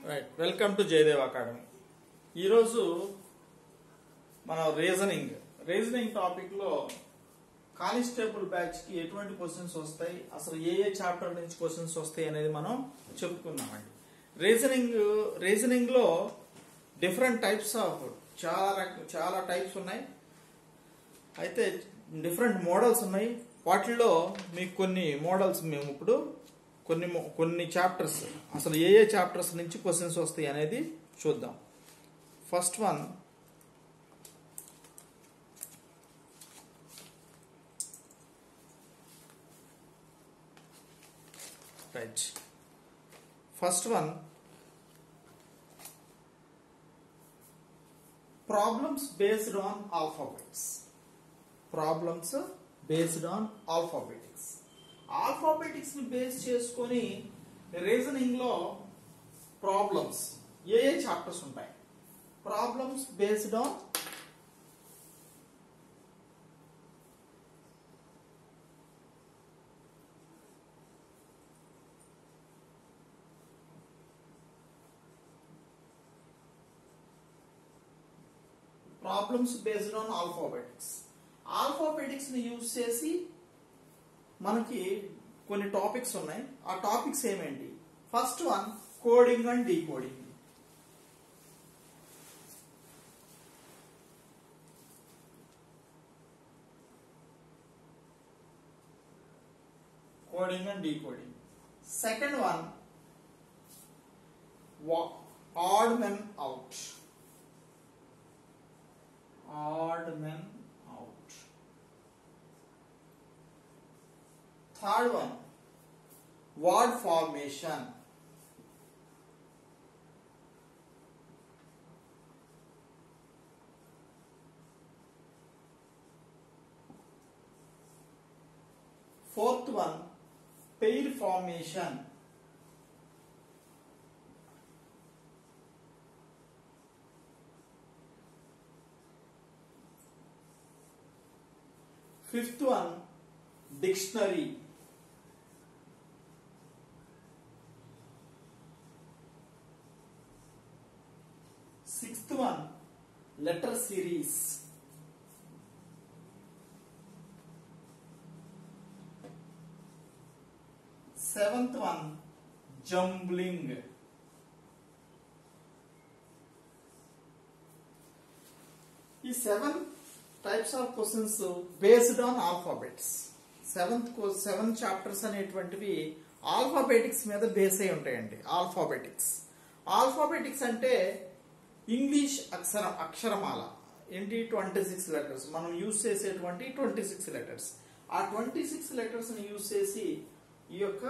Right welcome to Jayadev academy ఈరోజు మనం reasoning reasoning topic లో కానిస్టేబుల్ బ్యాచ్ కి ఎటువంటి క్వశ్చన్స్ వస్తాయి అసలు ఏ ఏ చాప్టర్ నుంచి క్వశ్చన్స్ వస్తాయి అనేది మనం చెప్పుకున్నామండి రీజనింగ్ రీజనింగ్ లో డిఫరెంట్ టైప్స్ ఆఫ్ చాలా రక- చాలా టైప్స్ ఉన్నాయి అయితే డిఫరెంట్ మోడల్స్ ఉన్నాయి వాటిల్లో మీకు కొన్ని మోడల్స్ మేము ఇప్పుడు కొన్ని mo- కొన్ని చాప్టర్స్ అసలు ఏ ఏ చాప్టర్స్ నుంచి క్వశ్చన్స్ వస్తాయి అనేది చూద్దాం first one right first one problems based on alphabets problems based on alphabetics alphabetics ని బేస్ చేసుకొని రీజనింగ్ లో ప్రాబ్లమ్స్ ఏ ఏ చాప్టర్స్ ఉంటాయి problems based on problems based on alphabetics alphabetics ని యూజ్ చేసి మనకి కొన్ని టాపిక్స్ ఉన్నాయి ఆ టాపిక్స్ ఏమేంటి first one coding and decoding coding and decoding second one odd men out odd men out. Third one, word formation. Fourth one, pair formation. Fifth one, dictionary. Sixth one, letter series. Seventh one, jumbling. ఈ seven types of questions based on alphabets seventh seven chapters అనేటువంటివి alphabetics మీద base అయి ఉంటాయండి alphabetics alphabetics అంటే English అక్షర అక్షరమాల ఏంటి twenty six letters మనం యూజ్ చేసేటువంటి ట్వంటీ సిక్స్ లెటర్స్ ఆ ట్వంటీ సిక్స్ లెటర్స్ ని యూజ్ చేసి ఈ యొక్క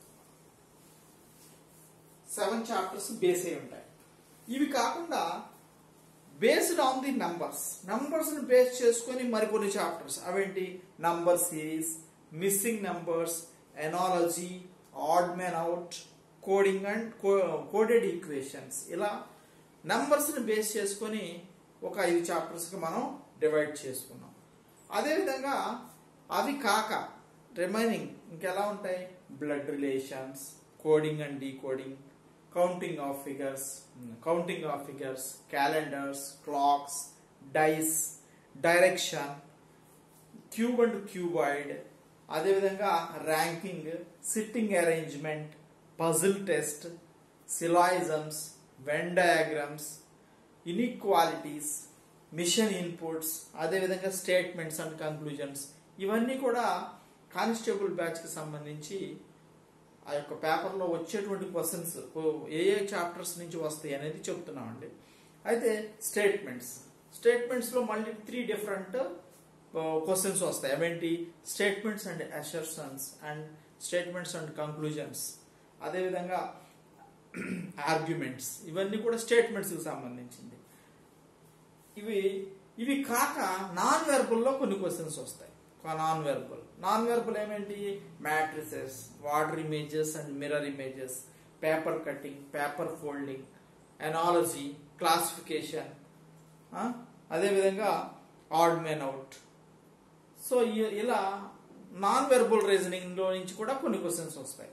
సెవెన్ చాప్టర్స్ బేస్ అయి ఉంటాయి ఇవి కాకుండా based on the numbers numbers ని బేస్ చేసుకొని మరికొన్ని చాప్టర్స్ అవేంటి number series missing numbers analogy odd men out coding and coded equations ఇలా నంబర్స్ ని బేస్ చేసుకొని ఒక ఐదు చాప్టర్స్ కి మనం డివైడ్ చేసుకున్నాం అదేవిధంగా అవి కాక రిమైనింగ్ ఇంకెలా ఉంటాయి blood relations coding and decoding counting of figures counting of figures calendars clocks dice direction cube and cuboid అదేవిధంగా ranking sitting arrangement puzzle test syllogisms venn diagrams inequalities machine inputs అదేవిధంగా statements and conclusions ఇవన్నీ కూడా constable బ్యాచ్కి సంబంధించి ఆ యొక్క పేపర్లో వచ్చేటువంటి questions ఏ ఏ చాప్టర్స్ నుంచి వస్తాయి అనేది చెప్తున్నామండి అయితే స్టేట్మెంట్స్ స్టేట్మెంట్స్లో మళ్ళీ త్రీ డిఫరెంట్ క్వశ్చన్స్ వస్తాయి అవేంటి statements and assertions and statements and conclusions అదేవిధంగా ఆర్గ్యుమెంట్స్ ఇవన్నీ కూడా స్టేట్మెంట్స్కి సంబంధించింది ఇవి ఇవి కాక నాన్ వెర్బుల్లో కొన్ని క్వశ్చన్స్ వస్తాయి నాన్ వెర్బుల్ నాన్ వెర్బుల్ ఏమేంటి matrices water images and mirror images paper cutting paper folding analogy classification అదేవిధంగా ఆడ్ మెన్ అవుట్ సో ఇలా నాన్ వెర్బుల్ రీజనింగ్ లో నుంచి కూడా కొన్ని క్వశ్చన్స్ వస్తాయి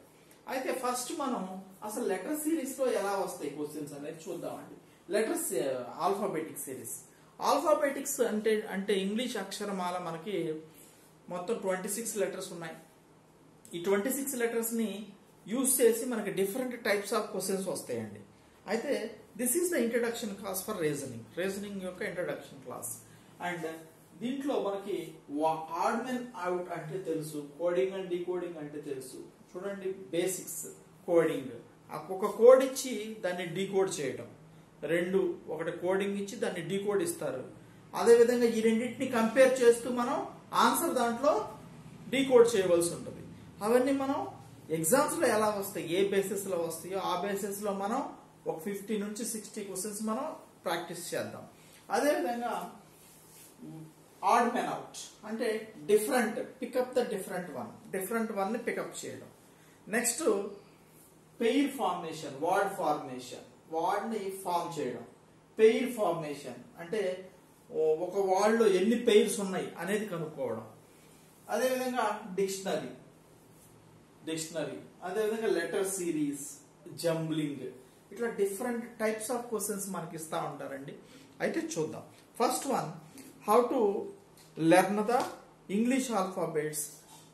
అయితే ఫస్ట్ మనం అసలు లెటర్ సిరీస్ లో ఎలా వస్తాయి క్వశ్చన్స్ అనేది చూద్దామండి లెటర్స్ ఆల్ఫాబెటిక్ సిరీస్ ఆల్ఫాబెటిక్స్ అంటే అంటే ఇంగ్లీష్ అక్షరమాల మనకి మొత్తం ట్వంటీ సిక్స్ లెటర్స్ ఉన్నాయి ఈ ట్వంటీ సిక్స్ లెటర్స్ ని యూజ్ చేసి మనకి డిఫరెంట్ టైప్స్ ఆఫ్ క్వశ్చన్స్ వస్తాయండి అయితే this is the introduction class for reasoning reasoning యొక్క ఇంట్రడక్షన్ క్లాస్ అండ్ దీంట్లో మనకి ఆడ్మెన్ అవుట్ అంటే తెలుసు కోడింగ్ అండ్ డీకోడింగ్ అంటే తెలుసు చూడండి బేసిక్స్ కోడింగ్ ఒక కోడ్ ఇచ్చి దాన్ని డీకోడ్ చేయటం రెండు ఒకటి కోడింగ్ ఇచ్చి దాన్ని డీకోడ్ ఇస్తారు అదేవిధంగా ఈ రెండింటిని కంపేర్ చేస్తూ మనం ఆన్సర్ దాంట్లో డీకోడ్ చేయవలసి ఉంటుంది అవన్నీ మనం ఎగ్జామ్స్ లో ఎలా వస్తాయి ఏ బేసిస్ లో వస్తాయో ఆ బేసిస్ లో మనం ఒక ఫిఫ్టీ నుంచి సిక్స్టీ క్వశ్చన్స్ మనం ప్రాక్టీస్ చేద్దాం అదేవిధంగా ఆడ్ మెన్ అవుట్ అంటే different pick up the different one different one ని పికప్ చేయడం next pair formation word formation word ని ఫార్మ్ చేయడం పెయిర్ ఫార్మేషన్ అంటే ఓ- ఒక వార్డ్ లో ఎన్ని పెయిర్స్ ఉన్నాయి అనేది కనుక్కోవడం అదేవిధంగా డిక్షనరీ డిక్షనరీ అదేవిధంగా లెటర్ సిరీస్ జంబ్లింగ్ ఇట్లా డిఫరెంట్ టైప్స్ ఆఫ్ క్వశ్చన్స్ మనకి ఇస్తా ఉంటారండి అయితే చూద్దాం first one how to learn the English alphabets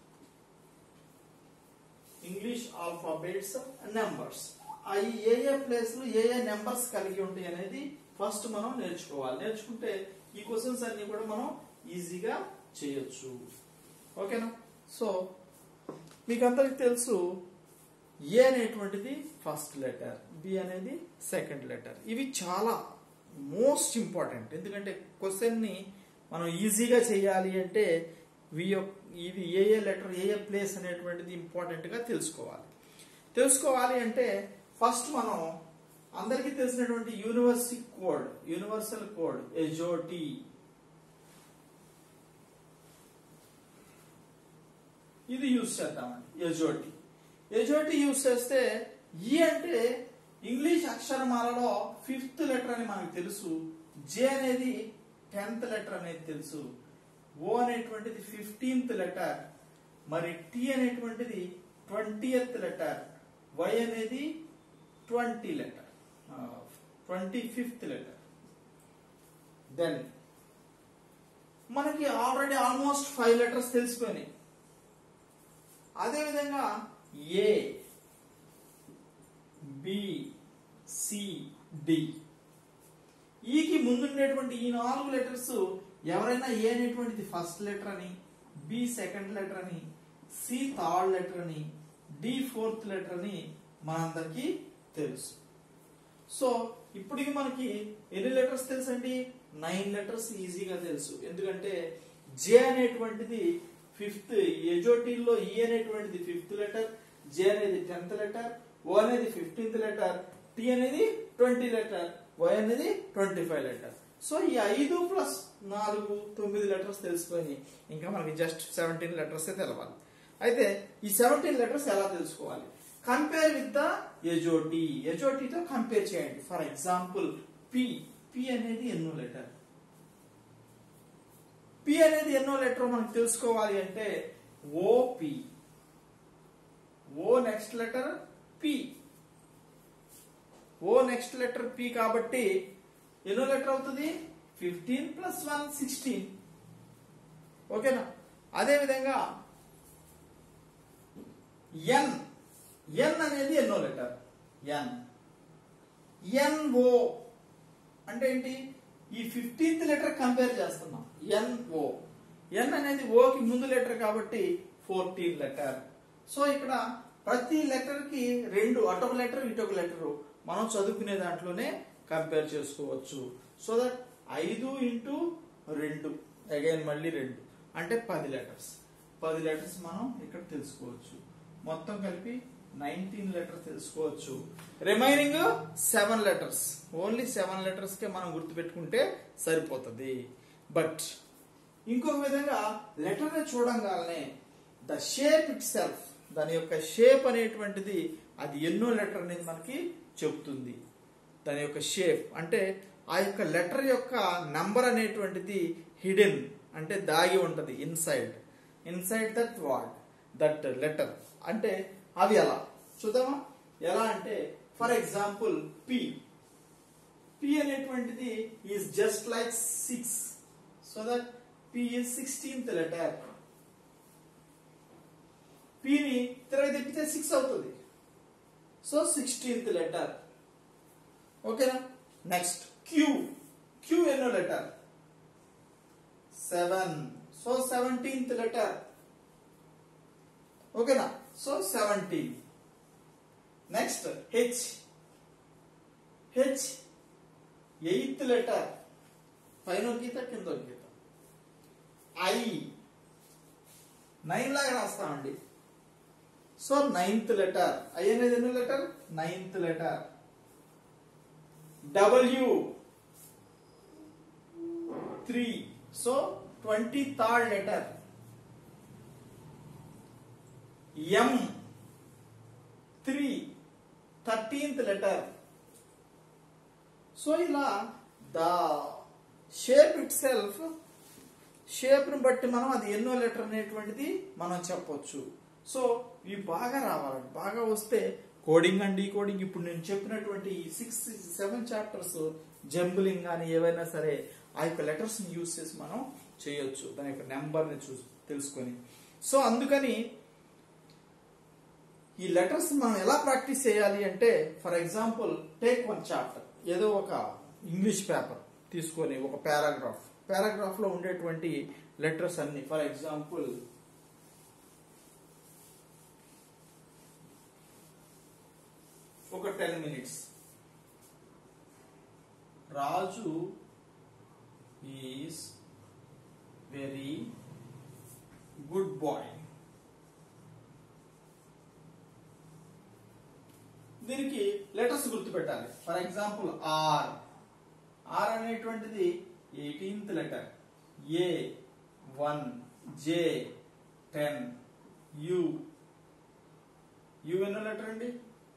English alphabets numbers అవి ఏ ఏ ప్లేస్లు ఏ ఏ నెంబర్స్ కలిగి ఉంటాయి అనేది ఫస్ట్ మనం నేర్చుకోవాలి నేర్చుకుంటే ఈ క్వశ్చన్స్ అన్ని కూడా మనం ఈజీగా చేయొచ్చు ఓకేనా సో మీకు అందరికి తెలుసు ఏ అనేటువంటిది ఫస్ట్ లెటర్ బి అనేది సెకండ్ లెటర్ ఇవి చాలా మోస్ట్ ఇంపార్టెంట్ ఎందుకంటే క్వశ్చన్ ని మనం ఈజీగా చేయాలి అంటే వి యొక్- ఇవి ఏ ఏ లెటర్ ఏ ఏ ప్లేస్ అనేటువంటిది ఇంపార్టెంట్ గా తెలుసుకోవాలి తెలుసుకోవాలి అంటే ఫస్ట్ మనం అందరికీ తెలిసినటువంటి university code universal code EJOT ఇది యూజ్ చేద్దామండి ఎజోటి ఎజోటి యూజ్ చేస్తే ఈ అంటే ఇంగ్లీష్ అక్షరమాలలో ఫిఫ్త్ లెటర్ అని మనకు తెలుసు జే అనేది టెన్త్ లెటర్ అనేది తెలుసు ఓ అనేటువంటిది ఫిఫ్టీన్త్ లెటర్ మరి టి అనేటువంటిది ట్వంటీయత్ లెటర్ వై అనేది twenty letter twenty fifth letter then మనకి ఆల్రెడీ ఆల్మోస్ట్ ఫైవ్ లెటర్స్ తెలిసిపోయినాయి అదేవిధంగా ఏ బి సి డి ఈకి ముందుండేటువంటి ఈ నాలుగు లెటర్స్ ఎవరైనా ఏ అనేటువంటిది ఫస్ట్ లెటర్ అని బి సెకండ్ లెటర్ అని సి థర్డ్ లెటర్ అని డి ఫోర్త్ లెటర్ అని మనందరికీ తెలుసు సో ఇప్పటికి మనకి ఎన్ని లెటర్స్ తెలుసండి నైన్ లెటర్స్ ఈజీగా తెలుసు ఎందుకంటే జే అనేటువంటిది ఫిఫ్త్ ఎజోటీల్లో ఈ అనేటువంటిది ఫిఫ్త్ లెటర్ జే అనేది టెన్త్ లెటర్ ఓ అనేది ఫిఫ్టీన్త్ లెటర్ టి అనేది ట్వంటీ లెటర్ వై అనేది ట్వంటీ ఫైవ్ లెటర్ సో ఈ ఐదు ప్లస్ నాలుగు తొమ్మిది లెటర్స్ తెలిసిపోయినాయి ఇంకా మనకి జస్ట్ సెవెంటీన్ లెటర్స్ తెలవాలి అయితే ఈ సెవెంటీన్ లెటర్స్ ఎలా తెలుసుకోవాలి కంపేర్ విత్ ద ఎజోటి ఎజోటితో కంపేర్ చేయండి ఫర్ ఎగ్జాంపుల్ పి పి అనేది ఎన్నో లెటర్ పి అనేది ఎన్నో లెటర్ మనకు తెలుసుకోవాలి అంటే OP O next letter P O next letter P కాబట్టి ఎన్నో లెటర్ అవుతుంది ఫిఫ్టీన్ ప్లస్ వన్ సిక్స్టీన్ ఓకేనా అదే విధంగా ఎన్ ఎన్ అనేది ఎన్నో లెటర్ ఎన్ ఎన్ఓ అంటే ఏంటి ఈ ఫిఫ్టీన్త్ లెటర్ కంపేర్ చేస్తున్నాం ఎన్ఓ ఎన్ అనేది ఓకి ముందు లెటర్ కాబట్టి ఫోర్టీన్ లెటర్ సో ఇక్కడ ప్రతి లెటర్ కి రెండు అటొక లెటర్ ఇటొక లెటర్ మనం చదువుకునే దాంట్లోనే కంపేర్ చేసుకోవచ్చు సో దట్ ఐదు ఇంటూ రెండు అగైన్ మళ్ళీ రెండు అంటే పది లెటర్స్ పది లెటర్స్ మనం ఇక్కడ తెలుసుకోవచ్చు మొత్తం కలిపి నైన్టీన్ లెటర్స్ తెలుసుకోవచ్చు remaining seven letters only seven letters కే మనం గుర్తుపెట్టుకుంటే సరిపోతుంది బట్ ఇంకొక విధంగా లెటర్ ని చూడంగానే ద షేప్ ఇట్ సెల్ఫ్ దాని యొక్క షేప్ అనేటువంటిది అది ఎన్నో లెటర్ అనేది మనకి చెప్తుంది దాని యొక్క షేప్ అంటే ఆ యొక్క లెటర్ యొక్క నంబర్ అనేటువంటిది హిడెన్ అంటే దాగి ఉంటది inside inside that word that letter అంటే అది ఎలా చూద్దామా ఎలా అంటే ఫర్ ఎగ్జాంపుల్ పి పి అనేటువంటిది is just like six so that P is sixteenth letter పిని తిరగ తిప్పితే సిక్స్ అవుతుంది సో సిక్స్టీన్త్ లెటర్ ఓకేనా నెక్స్ట్ క్యూ క్యూ ఎన్నో letter seven so seventeenth letter ఓకేనా so seventeen next H H eighth letter పైన ఒక గీత కింద ఒక గీత ఐ నైన్ లాగా రాస్తామండి సో నైన్త్ లెటర్ ఐ అనేది ఎన్నో letter ninth letter W three so twenty third letter M three thirteenth letter so ఇలా ద షేప్ ఇట్ సెల్ఫ్ షేప్ను బట్టి మనం అది ఎన్నో లెటర్ అనేటువంటిది మనం చెప్పొచ్చు సో ఇవి బాగా రావాలండి బాగా వస్తే కోడింగ్ అండ్ కోడింగ్ ఇప్పుడు నేను చెప్పినటువంటి ఈ సిక్స్ సెవెన్ చాప్టర్స్ జంబులింగ్ కానీ ఏవైనా సరే ఆ యొక్క లెటర్స్ ని యూజ్ చేసి మనం చేయొచ్చు దాని యొక్క నెంబర్ ని చూ తెలుసుకొని సో అందుకని ఈ లెటర్స్ మనం ఎలా ప్రాక్టీస్ చేయాలి అంటే for example take one chapter ఏదో ఒక ఇంగ్లీష్ పేపర్ తీసుకొని ఒక పారాగ్రాఫ్ పారాగ్రాఫ్ లో ఉండేటువంటి లెటర్స్ అన్ని ఫర్ ఎగ్జాంపుల్ ఒక ten minutes Raju is very good boy దీనికి లెటర్స్ గుర్తుపెట్టాలి ఫర్ ఎగ్జాంపుల్ ఆర్ ఆర్ అనేటువంటిది eighteenth letter A one J ten U U ఎన్నో లెటర్ అండి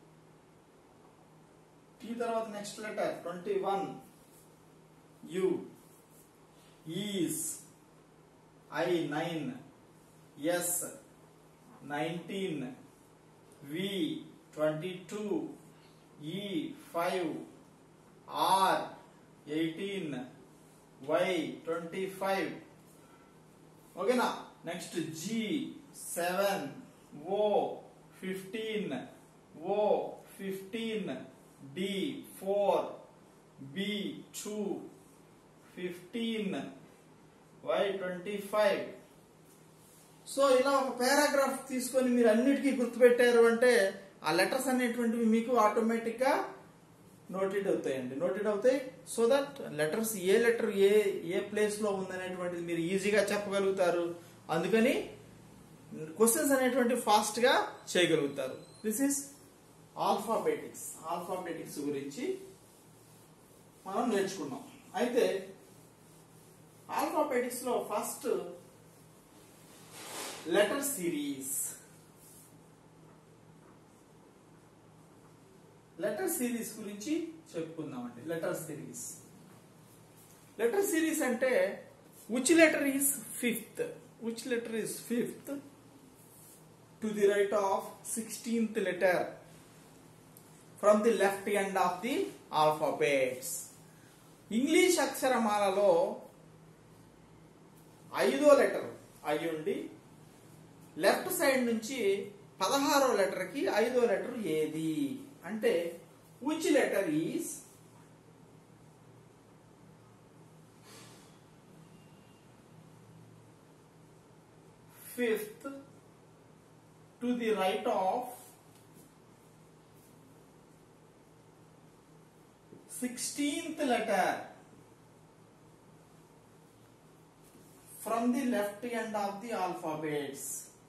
టీ తర్వాత next letter twenty one U is I nine S nineteen V twenty two E five R eighteen Y twenty five ఓకేనా next G seven O fifteen O fifteen D four B two fifteen Y twenty five so ఇలా ఒక paragraph తీసుకొని మీరు అన్నిటికీ గుర్తుపెట్టారు అంటే ఆ letters అనేటువంటివి మీకు ఆటోమేటిక్ గా నోటెడ్ అవుతాయండి నోటెడ్ అవుతాయి సో దట్ లెటర్స్ ఏ లెటర్ ఏ ఏ ప్లేస్ లో ఉందనేటువంటిది మీరు ఈజీగా చెప్పగలుగుతారు అందుకని క్వశ్చన్స్ అనేటువంటి ఫాస్ట్ గా చేయగలుగుతారు దిస్ ఇస్ ఆల్ఫాబెటిక్స్ ఆల్ఫాబెటిక్స్ గురించి మనం నేర్చుకున్నాం అయితే ఆల్ఫాబెటిక్స్ లో first letter series letter series గురించి చెప్పుకుందామండి లెటర్ సిరీస్ లెటర్ సిరీస్ అంటే which letter is fifth which letter is fifth to the right of sixteenth letter from the left end of the alphabets English అక్షరమాలలో ఐదో letter అయ్యుండి left side నుంచి పదహారో letter కి ఐదో లెటర్ ఏది అంటే which letter is fifth to the right of sixteenth letter from the left end of the alphabets.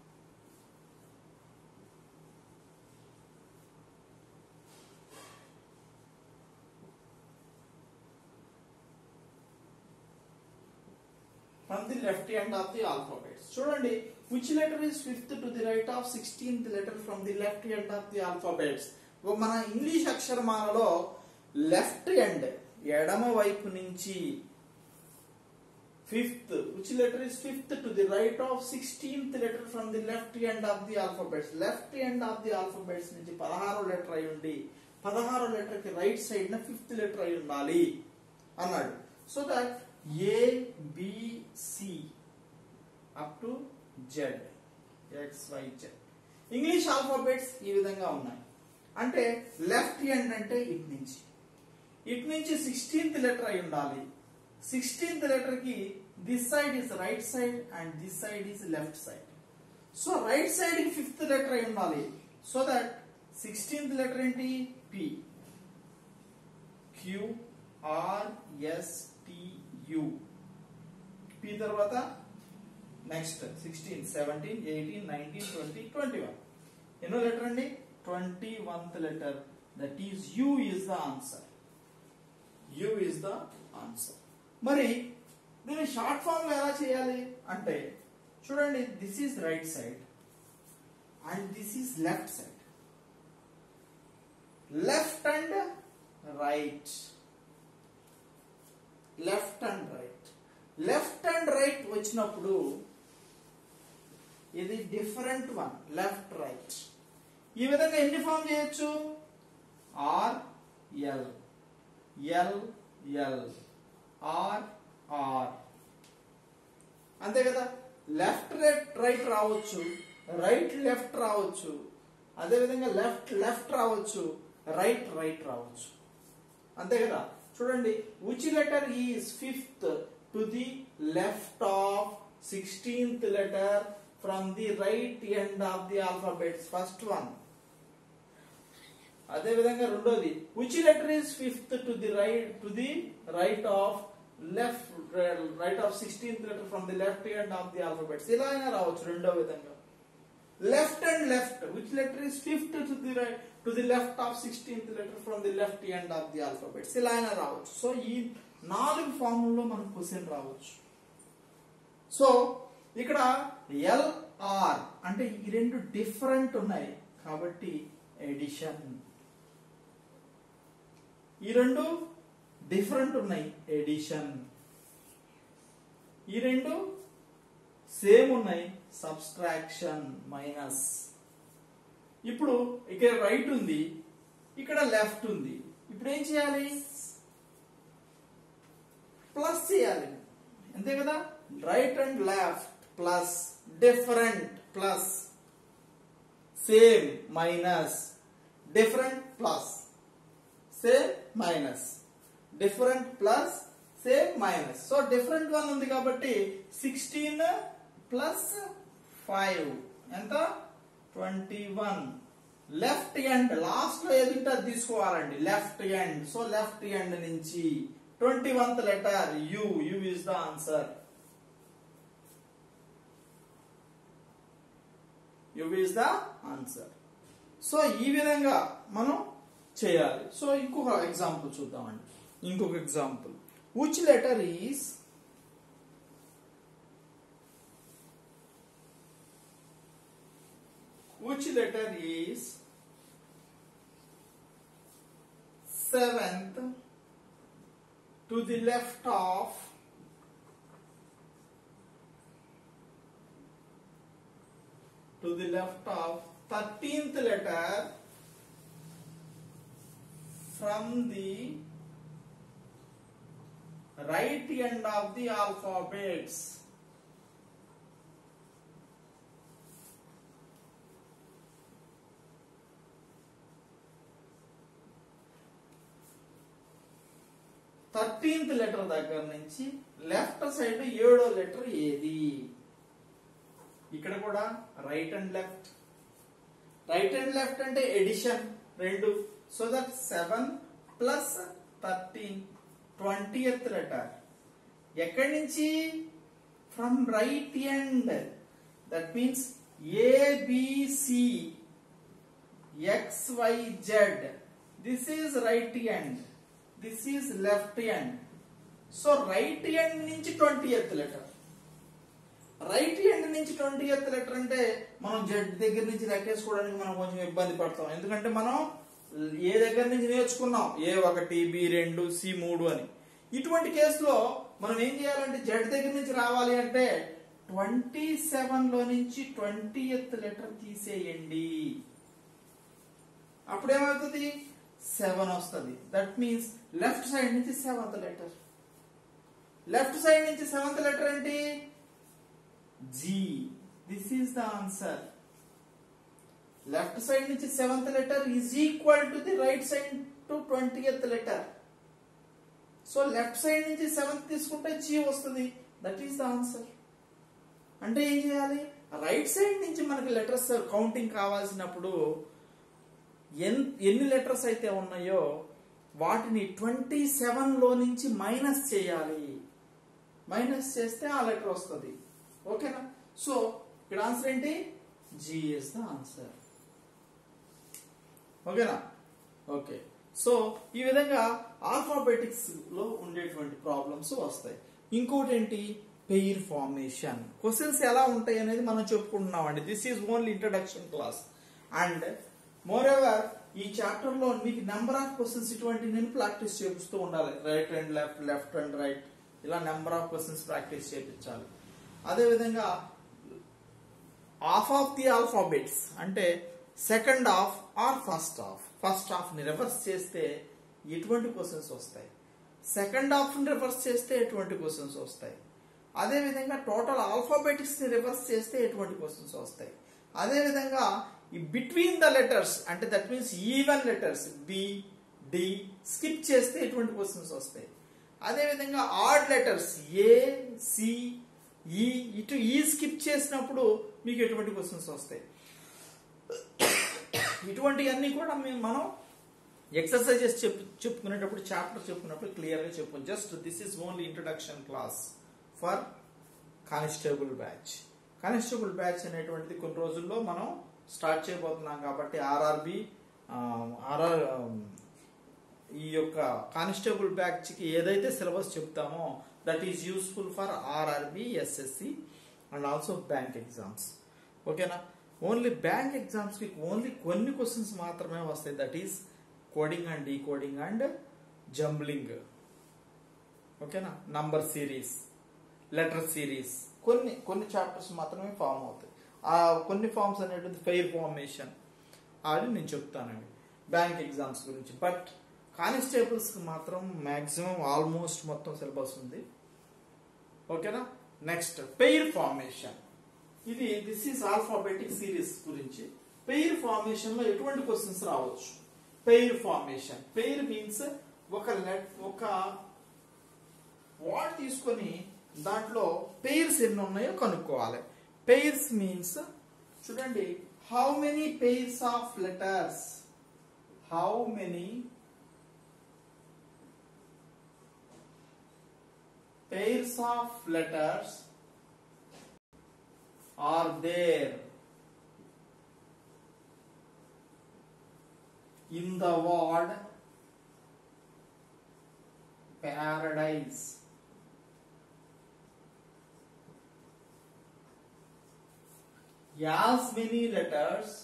From the left end of the alphabets. చూడండి which letter is fifth to the right of 16th letter from the left end of the alphabets. ఓ మన English అక్షరమాలలో left end ఎడమ వైపు నుంచి fifth which letter is fifth to the right of 16th letter from the left end of the alphabets left end of the alphabets నుంచి పదహారో letter అయి ఉండి పదహారో లెటర్ కి రైట్ సైడ్ న ఫిఫ్త్ లెటర్ అయి ఉండాలి అన్నాడు so that A B C up to Z X Y Z English alphabets ఈ విధంగా ఉన్నాయి అంటే లెఫ్ట్ ఎండ్ అంటే ఇటు నుంచి ఇటు నుంచి సిక్స్టీన్త్ లెటర్ అయి ఉండాలి సిక్స్టీన్త్ లెటర్ కి this side is right side and this side is left side so right side కి ఫిఫ్త్ లెటర్ అయి ఉండాలి సో దట్ సిక్స్టీన్త్ లెటర్ ఏంటి P Q R S T U P తర్వాత next sixteen seventeen eighteen nineteen twenty twenty one ఎన్నో letter అండి twenty వన్త్ letter that is U is the answer U is the answer మరి దీన్ని short form లో ఎలా చేయాలి అంటే చూడండి this is right side and this is left side left and right left and right left and right వచ్చినప్పుడు ఇది different one left right ఈ విధంగా ఎన్ని ఫామ్ చేయొచ్చు R L L L R R అంతే కదా లెఫ్ట్ రైట్ రైట్ రావచ్చు right left రావచ్చు అదే విధంగా లెఫ్ట్ లెఫ్ట్ రావచ్చు రైట్ రైట్ రావచ్చు అంతే కదా చూడండి which letter is fifth to the left of sixteenth letter from the right end of the alphabets first one అదే విధంగా రెండోది which letter is fifth to the right to the right of left right of sixteenth letter from the left end of the alphabets ఇలా అయినా రావచ్చు రెండో విధంగా left and left which letter is fifth to the right to the left of sixteenth letter from the left end of the alphabets ఇలా అయినా రావచ్చు so ఈ నాలుగు ఫార్ముల్లో మనకు క్వశ్చన్ రావచ్చు సో ఇక్కడ ఎల్ఆర్ అంటే ఈ రెండు డిఫరెంట్ ఉన్నాయి కాబట్టి ఎడిషన్ ఈ రెండు డిఫరెంట్ ఉన్నాయి ఎడిషన్ ఈ రెండు సేమ్ ఉన్నాయి సబ్స్ట్రాక్షన్ మైనస్ ఇప్పుడు ఇక్కడ రైట్ ఉంది ఇక్కడ లెఫ్ట్ ఉంది ఇప్పుడు ఏం చేయాలి ప్లస్ చేయాలి అంతే కదా right and left plus different plus same minus different plus same minus different plus same minus so different one ఉంది కాబట్టి సిక్స్టీన్ ప్లస్ ఫైవ్ ఎంత twenty one left end last లో ఏది ఉంటే అది తీసుకోవాలండి left end so left end నుంచి twenty వన్త్ letter U U is the answer U is the answer so ఈ విధంగా మనం చేయాలి సో ఇంకొక ఎగ్జాంపుల్ చూద్దామండి ఇంకొక example which letter is which letter is seventh to the left of to the left of 13th letter from the right end of the alphabets thirteenth letter దగ్గర నుంచి left side ఏడో letter ఏది ఇక్కడ కూడా right and left right and left అంటే addition రెండు so that seven plus thirteen twentieth letter ఎక్కడి నుంచి from right end that means A B C X Y Z this is right end this is left end so right end నుంచి twentieth letter right end నుంచి twentieth letter అంటే మనం Z దగ్గర నుంచి లెక్కేసుకోవడానికి మనం కొంచెం ఇబ్బంది పడతాం ఎందుకంటే మనం ఏ దగ్గర నుంచి నేర్చుకున్నాం ఏ ఒకటి బి రెండు సి మూడు అని ఇటువంటి కేసులో మనం ఏం చేయాలంటే జెడ్ దగ్గర నుంచి రావాలి అంటే ట్వంటీ సెవెన్ లో నుంచి ట్వంటీ ఎత్ లెటర్ తీసేయండి అప్పుడు ఏమవుతుంది సెవెన్ వస్తుంది దట్ మీన్స్ లెఫ్ట్ సైడ్ నుంచి సెవెంత్ లెటర్ లెఫ్ట్ సైడ్ నుంచి సెవెంత్ లెటర్ ఏంటి G this is the answer left side నుంచి seventh letter is equal to the right side to twenty letter so left side నుంచి seventh తీసుకుంటే G వస్తుంది that is the answer అంటే ఏం చేయాలి right side నుంచి మనకి లెటర్స్ కౌంటింగ్ కావాల్సినప్పుడు ఎన్ ఎన్ని లెటర్స్ అయితే ఉన్నాయో వాటిని ట్వంటీ లో నుంచి మైనస్ చేయాలి మైనస్ చేస్తే ఆ లెటర్ వస్తుంది ఓకేనా సో ఇక్కడ ఆన్సర్ ఏంటి జీ ఇస్ ద ఆన్సర్ ఓకేనా ఓకే సో ఈ విధంగా ఆల్ఫాబెటిక్స్ లో ఉండేటువంటి ప్రాబ్లమ్స్ వస్తాయి ఇంకోటి ఏంటి పెయిర్ ఫార్మేషన్ క్వశ్చన్స్ ఎలా ఉంటాయి అనేది మనం చెప్పుకుంటున్నాం అండి this is only introduction class and moreover ఈ చాప్టర్ లో మీకు నెంబర్ ఆఫ్ క్వశ్చన్స్ ఇటువంటి నేను ప్రాక్టీస్ చేపిస్తూ ఉండాలి right and left left and right ఇలా నెంబర్ ఆఫ్ క్వశ్చన్స్ ప్రాక్టీస్ చేయించాలి అదేవిధంగా హాఫ్ ఆఫ్ ది ఆల్ఫాబెట్స్ అంటే second half or first half first half ని రివర్స్ చేస్తే ఎటువంటి క్వశ్చన్స్ వస్తాయి సెకండ్ హాఫ్ ని రివర్స్ చేస్తే ఎటువంటి క్వశ్చన్స్ వస్తాయి అదే విధంగా టోటల్ ఆల్ఫాబెటిక్స్ ని రివర్స్ చేస్తే ఎటువంటి క్వశ్చన్స్ వస్తాయి అదే విధంగా ఈ బిట్వీన్ ద లెటర్స్ అంటే that means even letters B D skip చేస్తే ఎటువంటి క్వశ్చన్స్ వస్తాయి అదే విధంగా ఆడ్ లెటర్స్ ఏ సి ఈ ఇటు ఈ స్కిప్ చేసినప్పుడు మీకు ఎటువంటి క్వశ్చన్స్ వస్తాయి ఇటువంటివన్నీ కూడా మేము మనం ఎక్సర్సైజెస్ చెప్పు చెప్పుకునేటప్పుడు చాప్టర్ చెప్పుకున్నప్పుడు క్లియర్గా చెప్పు just this is only introduction class for constable batch constable batch అనేటువంటిది కొన్ని రోజుల్లో మనం స్టార్ట్ చేయబోతున్నాం కాబట్టి ఆర్ఆర్బి ఆర్ఆర్ ఈ యొక్క కానిస్టేబుల్ బ్యాచ్కి ఏదైతే సిలబస్ చెప్తామో that is useful for RRB SSC and also bank exams ఓకేనా ఓన్లీ బ్యాంక్ ఎగ్జామ్స్కి ఓన్లీ కొన్ని క్వశ్చన్స్ మాత్రమే వస్తాయి that is coding and decoding and jumbling ఓకేనా నంబర్ సిరీస్ లెటర్ సిరీస్ కొన్ని కొన్ని చాప్టర్స్ మాత్రమే ఫామ్ అవుతాయి ఆ కొన్ని ఫామ్స్ అనేటువంటి ఫెయిర్ ఫార్మేషన్ అది నేను చెప్తానండి బ్యాంక్ ఎగ్జామ్స్ గురించి బట్ కానిస్టేబుల్స్కి మాత్రం మ్యాక్సిమం ఆల్మోస్ట్ మొత్తం సిలబస్ ఉంది ఓకేనా నెక్స్ట్ పెయిర్ ఫార్మేషన్ ఇది దిస్ ఈస్ ఆల్ఫాబెటిక్ సిరీస్ గురించి పెయిర్ ఫార్మేషన్ లో ఎటువంటి క్వశ్చన్స్ రావచ్చు పెయిర్ ఫార్మేషన్ పెయిర్ మీన్స్ ఒక లెట్ ఒక వర్డ్ తీసుకొని దాంట్లో పెయిర్స్ ఎన్ని ఉన్నాయో కనుక్కోవాలి పెయిర్స్ మీన్స్ చూడండి how many pairs of letters how many pairs of letters are there in the word paradise as many letters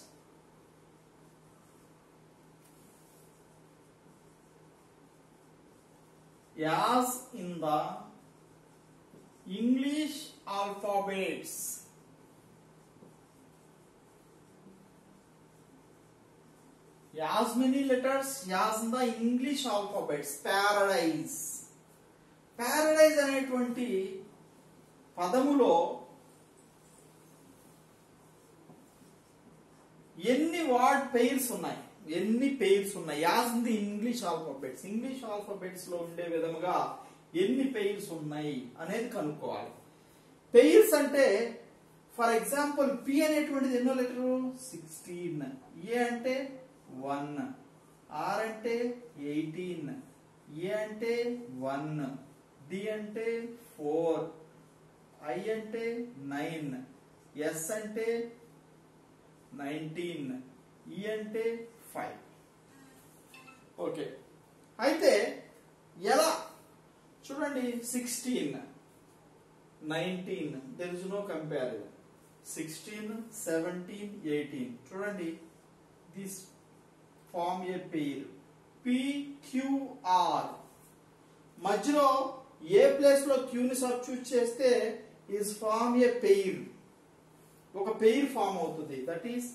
as in the English alphabets. As many letters as in the English alphabets. Paradise. Paradise అనేటువంటి పదములో ఎన్ని word pairs ఉన్నాయి ఎన్ని pairs ఉన్నాయి as in the English alphabets English alphabets లో ఉండే విధముగా ఎన్ని pairs ఉన్నాయి అనేది కనుక్కోవాలి పెయిర్స్ అంటే ఫర్ ఎగ్జాంపుల్ పి అనేటువంటిది ఎన్నో లెటరు సిక్స్టీన్ ఏ అంటే వన్ ఆర్ అంటే ఎయిటీన్ ఏ అంటే వన్ డి అంటే ఫోర్ ఐ అంటే నైన్ ఎస్ అంటే నైన్టీన్ ఈ అంటే ఫైవ్ ఓకే అయితే ఎలా చూడండి sixteen nineteen there is no comparison sixteen seventeen eighteen చూడండి this form a pair P Q R మధ్యలో ఏ ప్లేస్ లో క్యూని సబ్స్టిట్యూట్ చేస్తే ఈజ్ ఫార్మ్ ఏ పెయిర్ ఒక పెయిర్ ఫామ్ అవుతుంది దట్ ఈస్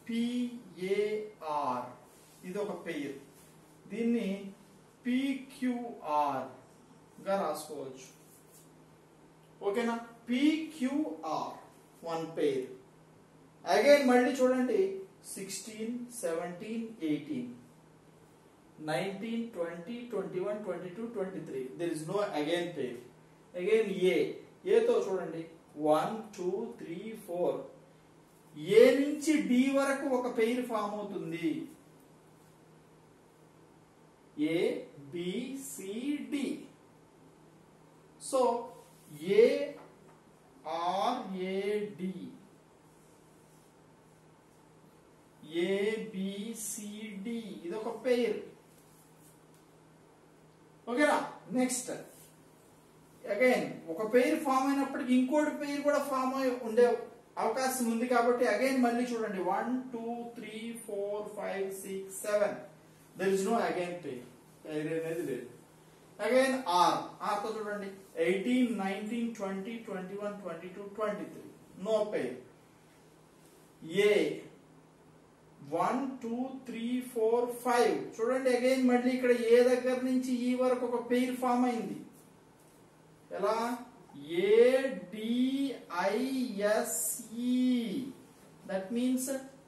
పిఏఆర్ ఇది ఒక పెయిర్ దీన్ని పిక్యూఆర్ గా రాసుకోవచ్చు ఓకేనా పిక్యూఆర్ వన్ పెయిర్ అగైన్ మళ్ళీ చూడండి sixteen seventeen eighteen nineteen twenty twenty one twenty two twenty three there is no again pair again A ఏతో చూడండి one two three four A నుంచి డి వరకు ఒక పెయిర్ ఫామ్ అవుతుంది A B C D so A R A D A B C D ఇది ఒక pair ఓకేనా next again ఒక పెయిర్ ఫామ్ అయినప్పటికీ ఇంకోటి పెయిర్ కూడా ఫామ్ అయి ఉండే అవకాశం ఉంది కాబట్టి అగైన్ మళ్ళీ చూడండి one two three four five six seven there is no again pair pair అనేది లేదు అగైన్ ఆర్ ఆర్ తో చూడండి eighteen nineteen twenty twenty one twenty two twenty three no pair A one two three four five చూడండి again మళ్ళీ ఇక్కడ ఏ దగ్గర నుంచి ఈ వరకు ఒక పెయిర్ ఫామ్ అయింది ఎలా ఏడిఐఎస్ఈ దట్ మీన్స్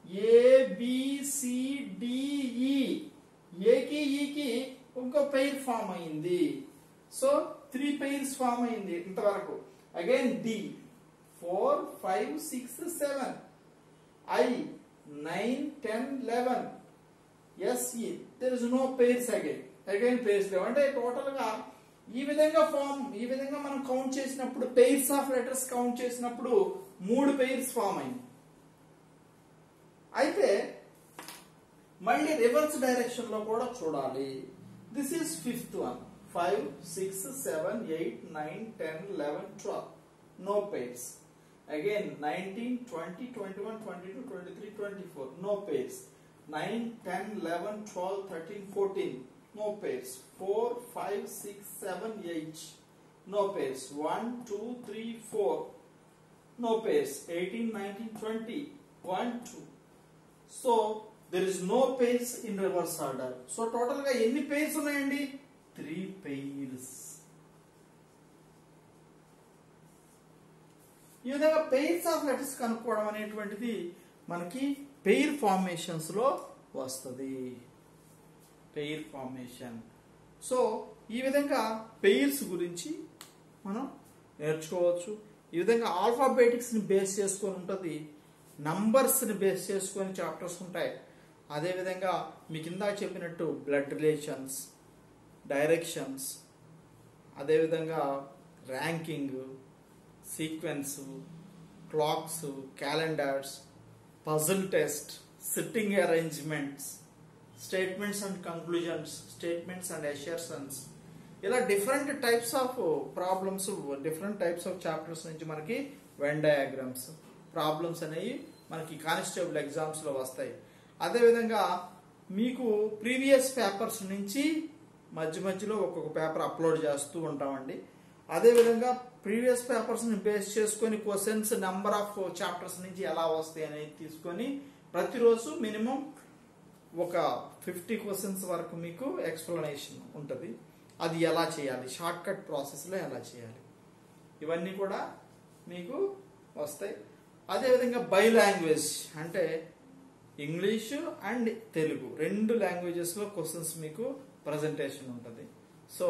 ఏబిసిడిఈ ఏకి ఈకి ఇంకో పెయిర్ ఫామ్ అయింది సో త్రీ పెయిర్స్ ఫామ్ అయింది ఇంతవరకు again D four five six seven I nine ten eleven S E there is no pairs again again pairs లేవు అంటే టోటల్ గా ఈ విధంగా ఫామ్ ఈ విధంగా మనం కౌంట్ చేసినప్పుడు పెయిర్స్ ఆఫ్ లెటర్స్ కౌంట్ చేసినప్పుడు మూడు పెయిర్స్ ఫామ్ అయింది అయితే మళ్ళీ రివర్స్ డైరెక్షన్ లో కూడా చూడాలి this is fifth one five six seven eight nine ten eleven twelve no pairs again 19 20 21 22 23 24 no pairs 9 10 11 12 13 14 no pairs 4 5 6 7 8 no pairs 1 2 3 4 no pairs 18 19 20 1 2 so there is no pairs in reverse order so total గా ఎన్ని pairs ఉన్నాయండి 3 pairs ఈ విధంగా pairs of letters కనుక్కోవడం అనేటువంటిది మనకి pair formations లో వస్తుంది పెయిర్ ఫార్మేషన్ సో ఈ విధంగా పెయిర్స్ గురించి మనం నేర్చుకోవచ్చు ఈ విధంగా ఆల్ఫాబెటిక్స్ ని బేస్ చేసుకొని ఉంటుంది నంబర్స్ ని బేస్ చేసుకొని చాప్టర్స్ ఉంటాయి అదేవిధంగా మీకు ఇందాక చెప్పినట్టు బ్లడ్ రిలేషన్స్ డైరెక్షన్స్ అదేవిధంగా ranking sequence clocks calendars puzzle test sitting arrangements statements and conclusions statements and assertions ఇలా different types of problems different types of chapters నుంచి మనకి వెన్ డయాగ్రామ్స్ ప్రాబ్లమ్స్ అనేవి మనకి కానిస్టేబుల్ ఎగ్జామ్స్ లో వస్తాయి అదేవిధంగా మీకు ప్రీవియస్ పేపర్స్ నుంచి మధ్య మధ్యలో ఒక్కొక్క పేపర్ అప్లోడ్ చేస్తూ ఉంటామండి అదేవిధంగా ప్రీవియస్ పేపర్స్ ని బేస్ చేసుకొని క్వశ్చన్స్ నెంబర్ ఆఫ్ చాప్టర్స్ నుంచి ఎలా వస్తాయి అనేది తీసుకొని ప్రతిరోజు మినిమం ఒక ఫిఫ్టీ క్వశ్చన్స్ వరకు మీకు ఎక్స్ప్లెనేషన్ ఉంటుంది అది ఎలా చేయాలి షార్ట్ కట్ ప్రాసెస్లో ఎలా చేయాలి ఇవన్నీ కూడా మీకు వస్తాయి అదేవిధంగా బై లాంగ్వేజ్ అంటే ఇంగ్లీషు అండ్ తెలుగు రెండు లాంగ్వేజెస్లో క్వశ్చన్స్ మీకు ప్రజెంటేషన్ ఉంటుంది సో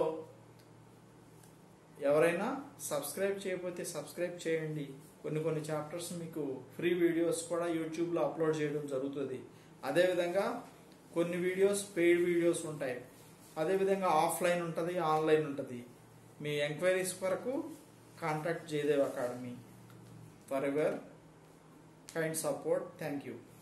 ఎవరైనా సబ్స్క్రైబ్ చేయకపోతే సబ్స్క్రైబ్ చేయండి కొన్ని కొన్ని చాప్టర్స్ మీకు ఫ్రీ వీడియోస్ కూడా యూట్యూబ్లో అప్లోడ్ చేయడం జరుగుతుంది అదేవిధంగా కొన్ని వీడియోస్ పెయిడ్ వీడియోస్ ఉంటాయి అదేవిధంగా ఆఫ్లైన్ ఉంటుంది ఆన్లైన్ ఉంటుంది మీ ఎంక్వైరీస్ కొరకు contact Jayadev Academy for ever kind support thank you